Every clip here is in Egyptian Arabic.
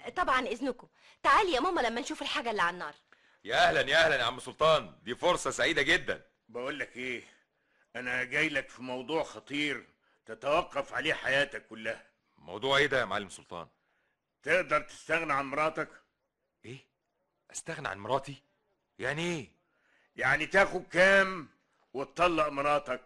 طبعا اذنكم تعالي يا ماما لما نشوف الحاجه اللي على النار يا اهلا يا اهلا يا عم سلطان دي فرصه سعيده جدا بقول لك ايه انا جاي لك في موضوع خطير تتوقف عليه حياتك كلها موضوع ايه ده يا معلم سلطان تقدر تستغنى عن مراتك ايه استغنى عن مراتي يعني ايه يعني تاخد كام وتطلق مراتك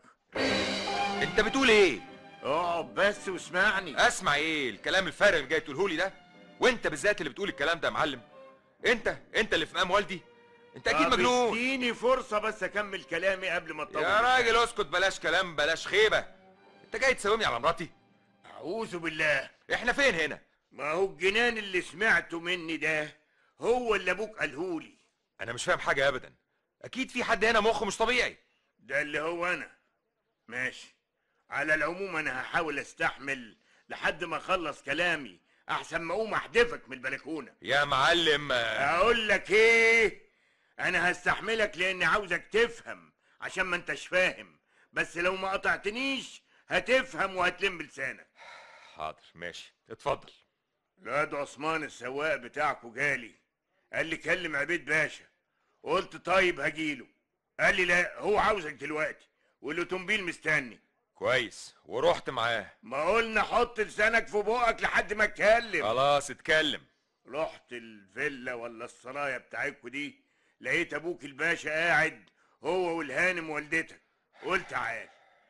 انت بتقول ايه اقعد بس واسمعني اسمع ايه الكلام الفارغ اللي جاي تقوله لي ده وانت بالذات اللي بتقول الكلام ده يا معلم انت انت اللي في مقام والدي انت اكيد طب مجنون اديني فرصه بس اكمل كلامي قبل ما تطول يا راجل اسكت بلاش كلام بلاش خيبه انت جاي تساومني على مراتي اعوذ بالله احنا فين هنا ما هو الجنان اللي سمعته مني ده هو اللي ابوك قالهولي انا مش فاهم حاجه ابدا اكيد في حد هنا مخه مش طبيعي ده اللي هو انا ماشي على العموم انا هحاول استحمل لحد ما اخلص كلامي احسن ما اقوم احدفك من البلكونه يا معلم آه، اقول لك ايه انا هستحملك لاني عاوزك تفهم عشان ما انتش فاهم بس لو ما قطعتنيش هتفهم وهتلم لسانك حاضر ماشي اتفضل الواد عثمان السواق بتاعكو جالي قال لي كلم عبيد باشا قلت طيب هجيله قال لي لا هو عاوزك دلوقتي والاوتومبيل مستني كويس ورحت معاه ما قلنا حط لسانك في بقك لحد ما اتكلم خلاص اتكلم رحت الفيلا ولا السرايا بتاعتكو دي لقيت ابوك الباشا قاعد هو والهانم والدتك قلت تعال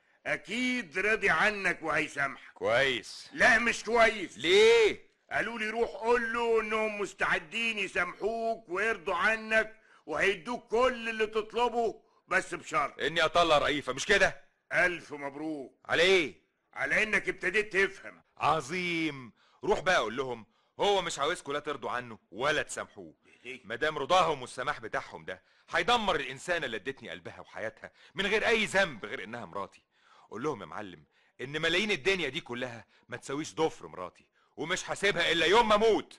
اكيد راضي عنك وهيسامحك كويس لا مش كويس ليه قالوا لي روح قول له انهم مستعدين يسامحوك ويرضوا عنك وهيدوك كل اللي تطلبه بس بشرط اني اطلع رئيفه مش كده الف مبروك على ايه على انك ابتديت تفهم عظيم روح بقى اقول لهم هو مش عاوزكم لا ترضوا عنه ولا تسامحوه ما دام رضاهم والسماح بتاعهم ده هيدمر الانسانه اللي ادتني قلبها وحياتها من غير اي ذنب غير انها مراتي قول لهم يا معلم ان ملايين الدنيا دي كلها ما تساويش ضفر مراتي ومش هسيبها الا يوم ما اموت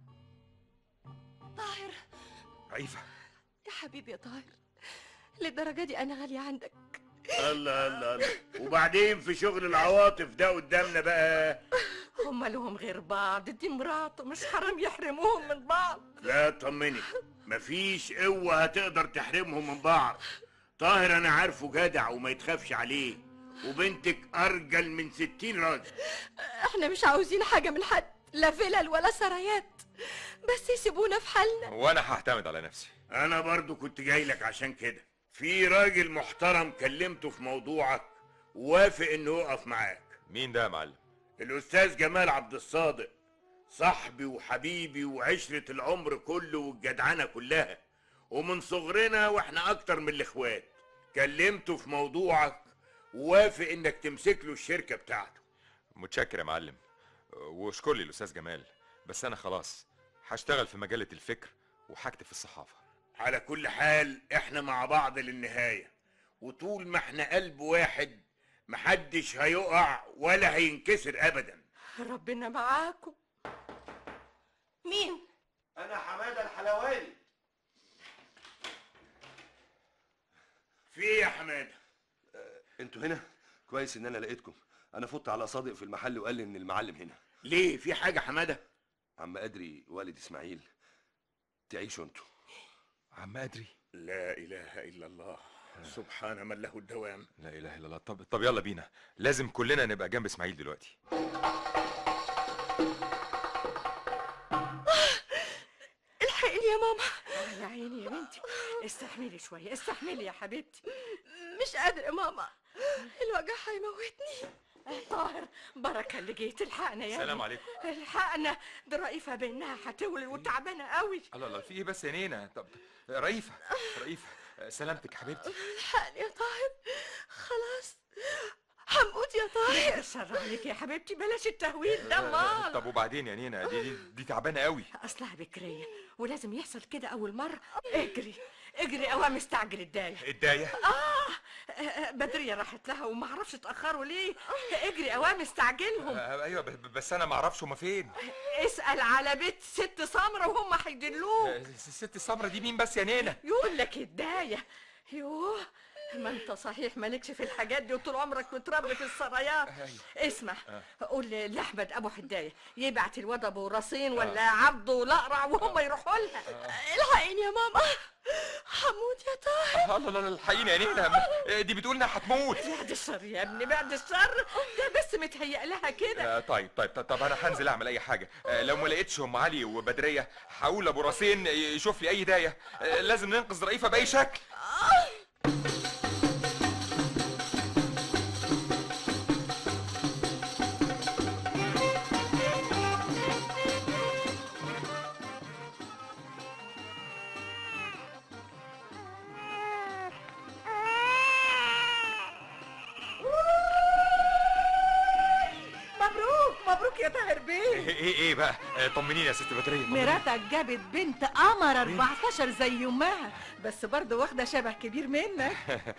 طاهر رئيفه يا حبيبي يا طاهر للدرجه دي انا غاليه عندك الله الله الله وبعدين في شغل العواطف ده قدامنا بقى هما لهم غير بعض دي مراته مش حرام يحرموهم من بعض لا طمني مفيش قوة هتقدر تحرمهم من بعض طاهر انا عارفه جدع وما يتخافش عليه وبنتك ارجل من ستين راجل احنا مش عاوزين حاجه من حد لا فلل ولا سرايات بس يسيبونا في حالنا وانا هعتمد على نفسي انا برضو كنت جاي لك عشان كده في راجل محترم كلمته في موضوعك ووافق انه يقف معاك مين ده يا معلم الاستاذ جمال عبد الصادق صاحبي وحبيبي وعشرة العمر كله والجدعنة كلها ومن صغرنا واحنا اكتر من الاخوات كلمته في موضوعك ووافق انك تمسك له الشركة بتاعته متشكر يا معلم واشكر لي الاستاذ جمال بس انا خلاص هشتغل في مجله الفكر وهكتب في الصحافه على كل حال احنا مع بعض للنهاية وطول ما احنا قلب واحد محدش هيقع ولا هينكسر ابدا ربنا معاكم مين انا حماده الحلواني في ايه يا حماده انتوا هنا كويس ان انا لقيتكم انا فت على صادق في المحل وقال لي ان المعلم هنا ليه في حاجه حماده عم ادري والد اسماعيل تعيشوا انتوا عم ادري لا اله الا الله سبحان من له الدوام لا اله الا الله طب طب يلا بينا لازم كلنا نبقى جنب اسماعيل دلوقتي الحقيني يا ماما يا عيني يا بنتي استحملي شويه استحملي يا حبيبتي مش قادره يا ماما الوجع هيموتني طاهر بركه اللي جيت الحقنا يا سلام ابني. عليكم. الحقنا دي رئيفه بانها هتولد وتعبانه قوي الله الله في ايه بس يا نينا طب رئيفه رئيفه سلامتك حبيبتي الحقني يا طاهر خلاص هموت يا طاهر شر عليك يا حبيبتي بلاش التهويل ده مال طب وبعدين يا نينا دي دي, دي تعبانه قوي اصلها بكريه ولازم يحصل كده اول مره اجري اجري اوام استعجل الدايه الدايه آه آه، بدرية راحت لها وما اعرفش اتأخروا ليه اجري اوام استعجلهم آه، ايوه ب- ب- بس انا ما اعرفش هما فين اسأل على بيت ست سمرة وهم هيدلوك آه، الست السمرة دي مين بس يا نينا يقول لك الداية يوه ما انت صحيح مالكش في الحاجات دي وطول عمرك متربي في السرايات اسمع قول لاحمد ابو حدايه يبعت الواد ابو رصين ولا عبده الاقرع وهم يروحوا لها الحقيني يا ماما هموت يا طاهر الله لا لا الحقيني يا نينا دي بتقول انها هتموت بعد الشر يا ابني بعد الشر ده بس متهيأ لها كده آه، طيب طيب طيب طب انا هنزل اعمل اي حاجه آه، لو ما لقيتش ام علي وبدريه هقول ابو راسين يشوف لي اي دايه آه، لازم ننقذ رئيفه باي شكل مبروك مبروك يا طاهر بيه ايه ايه ايه بقى آه، طمنيني يا ست بدريه طمنيني. مراتك جابت بنت قمر 14 زي امها بس برضه واخده شبه كبير منك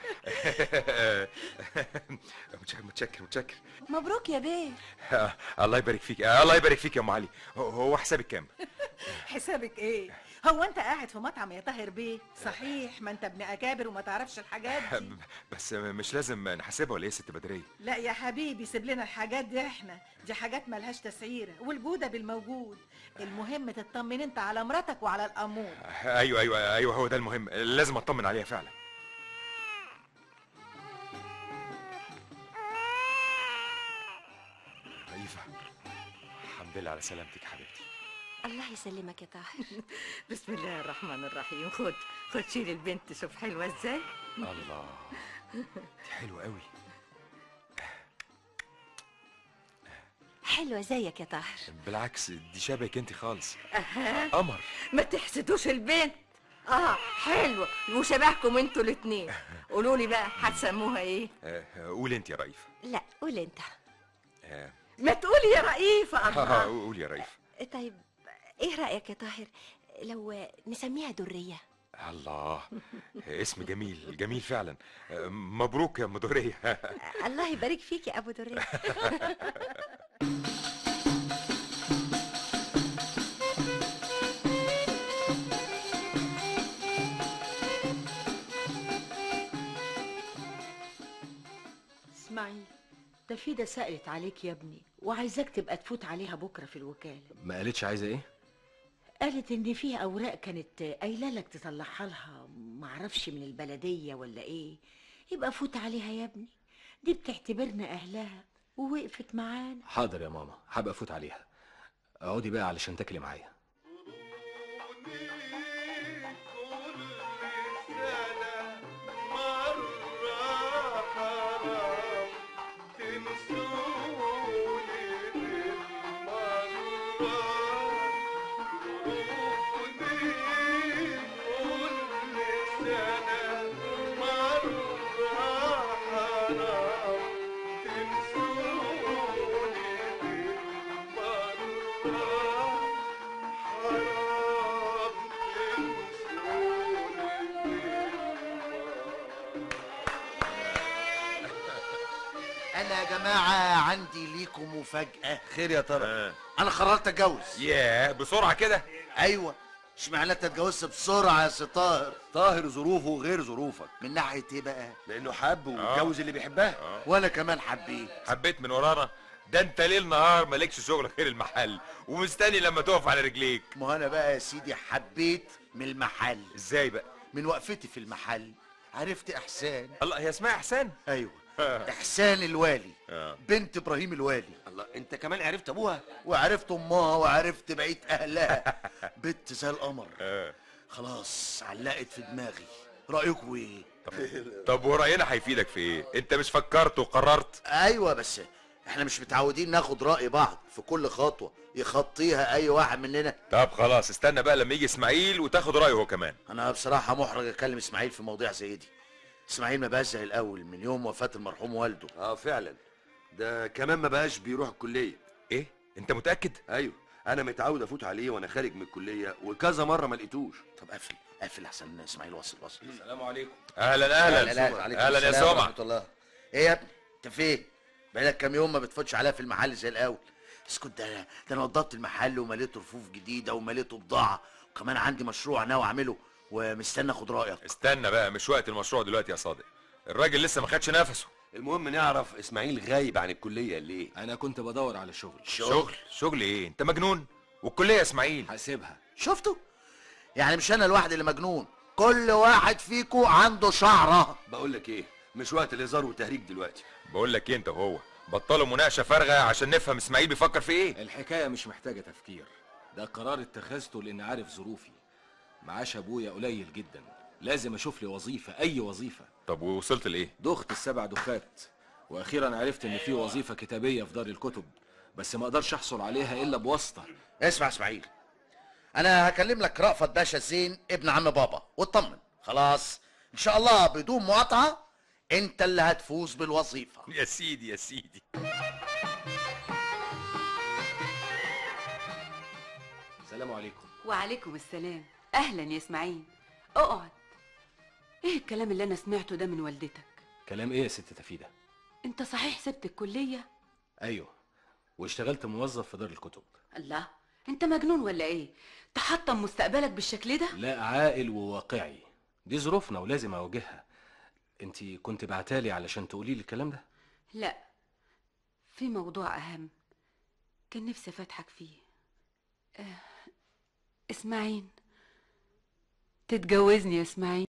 متشكر متشكر متشكر مبروك يا بيه آه، الله يبارك فيك آه، الله يبارك فيك يا ام علي هو- هو حسابك كام حسابك ايه هو انت قاعد في مطعم يا طاهر بيه صحيح ما انت ابن اكابر وما تعرفش الحاجات دي بس مش لازم نحاسبها ولا ايه يا ست بدريه لا يا حبيبي سيب لنا الحاجات دي احنا دي حاجات ملهاش تسعيره والجوده بالموجود المهم تطمن انت على مراتك وعلى الامور ايوه ايوه ايوه هو ده المهم لازم اطمن عليها فعلا رئيفه الحمد لله على سلامتك حبيبتي الله يسلمك يا طاهر بسم الله الرحمن الرحيم خد خد شيل البنت شوف حلوه ازاي الله دي حلوه قوي حلوة زيك يا طاهر بالعكس دي شبهك انت خالص قمر ما تحسدوش البنت اه حلوه وشبهكم انتوا الاتنين قولوا لي بقى هتسموها ايه آه، قول انت يا رئيفه لا قول انت آه، ما تقولي يا رئيفه آه، الله قول يا رئيفه طيب ايه رأيك يا طاهر لو نسميها درية الله اسم جميل جميل فعلا آه، مبروك يا مدوريه الله يبارك فيك يا ابو درية اسماعيل تفيدة سألت عليك يا ابني وعايزاك تبقى تفوت عليها بكرة في الوكالة ما قالتش عايزه ايه قالت ان في اوراق كانت قايله لك تطلعها لها معرفش من البلدية ولا ايه يبقى فوت عليها يا ابني دي بتعتبرنا اهلها ووقفت معانا حاضر يا ماما هبقى افوت عليها اقعدي بقى علشان تاكلي معايا انا يا جماعه عندي ليكم مفاجاه خير يا ترى آه. انا قررت اتجوز ياه بسرعه كده ايوه اشمعنى انت اتجوزت بسرعه يا سي طاهر طاهر ظروفه غير ظروفك من ناحيه ايه بقى لانه حب واتجوز اللي بيحبها وانا كمان حبيت حبيت من ورانا ده انت ليل نهار مالكش شغل غير المحل ومستني لما تقف على رجليك ما انا بقى يا سيدي حبيت من المحل ازاي بقى من وقفتي في المحل عرفت احسان الله هي اسمها احسان ايوه احسان الوالي آه. بنت ابراهيم الوالي الله انت كمان عرفت ابوها وعرفت امها وعرفت بقيه اهلها بنت زي القمر آه. خلاص علقت في دماغي رايكم ايه طب ورأينا هيفيدك في ايه انت مش فكرت وقررت ايوه بس احنا مش متعودين ناخد راي بعض في كل خطوه يخطيها اي واحد مننا طب خلاص استنى بقى لما يجي اسماعيل وتاخد رأيه هو كمان انا بصراحه محرج اكلم اسماعيل في مواضيع زي دي اسماعيل ما بقاش زي الاول من يوم وفاه المرحوم والده اه فعلا ده كمان ما بقاش بيروح الكليه ايه انت متأكد ايوه انا متعود افوت عليه وانا خارج من الكليه وكذا مره ما لقيتوش طب قفل قفل احسن اسماعيل وصل وصل السلام عليكم اهلا اهلا عليكم اهلا يا السلام سمع ورحمة الله ايه يا ابني انت فين بقالك كام يوم ما بتفوتش عليها في المحل زي الاول اسكت ده ده انا وضبت المحل ومليته رفوف جديده ومليته بضاعه وكمان عندي مشروع ناوي اعمله ومستني اخد رايك استنى بقى مش وقت المشروع دلوقتي يا صادق الراجل لسه ما خدش نفسه المهم نعرف اسماعيل غايب عن الكليه ليه انا كنت بدور على شغل شغل شغل ايه انت مجنون والكليه يا اسماعيل هسيبها شفتوا يعني مش انا الواحد اللي مجنون كل واحد فيكو عنده شعره بقول لك ايه مش وقت الهزار والتهريج دلوقتي بقول لك ايه انت وهو بطلوا مناقشه فارغه عشان نفهم اسماعيل بيفكر في ايه الحكايه مش محتاجه تفكير ده قرار اتخذته لان عارف ظروفي معاش ابويا قليل جدا لازم اشوف لي وظيفه اي وظيفه طب ووصلت لايه دخت السبع دخات واخيرا عرفت ان في وظيفه كتابيه في دار الكتب بس ما اقدرش احصل عليها الا بواسطه اسمع اسماعيل انا هكلم لك رأفت باشا زين ابن عم بابا واطمن خلاص ان شاء الله بدون مقاطعه انت اللي هتفوز بالوظيفه يا سيدي يا سيدي سلام عليكم وعليكم السلام اهلا يا اسماعيل اقعد ايه الكلام اللي انا سمعته ده من والدتك كلام ايه يا ست تفيده انت صحيح سبت الكليه ايوه واشتغلت موظف في دار الكتب الله انت مجنون ولا ايه تحطم مستقبلك بالشكل ده لا عاقل وواقعي دي ظروفنا ولازم اواجهها انت كنت بعتالي علشان تقولي لي الكلام ده لا في موضوع اهم كان نفسي فاتحك فيه آه، اسماعيل تتجوزني يا اسماعيل